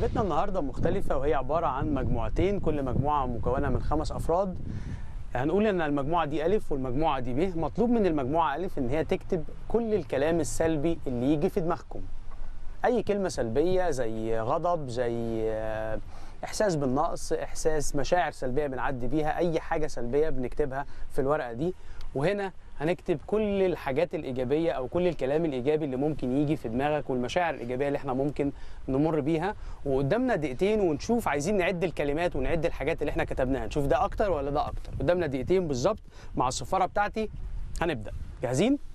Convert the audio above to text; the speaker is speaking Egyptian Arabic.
لعبتنا النهارده مختلفة وهي عبارة عن مجموعتين كل مجموعة مكونة من خمس أفراد هنقول ان المجموعة دي ألف والمجموعة دي ب مطلوب من المجموعة ألف ان هي تكتب كل الكلام السلبي اللي يجي في دماغكم أي كلمة سلبية زي غضب زي آه، إحساس بالنقص إحساس مشاعر سلبية بنعدي بيها أي حاجة سلبية بنكتبها في الورقة دي وهنا هنكتب كل الحاجات الإيجابية أو كل الكلام الإيجابي اللي ممكن يجي في دماغك والمشاعر الإيجابية اللي احنا ممكن نمر بيها وقدامنا دقيقتين ونشوف عايزين نعد الكلمات ونعد الحاجات اللي احنا كتبناها نشوف ده أكتر ولا ده أكتر قدامنا دقيقتين بالظبط مع الصفارة بتاعتي هنبدأ جاهزين؟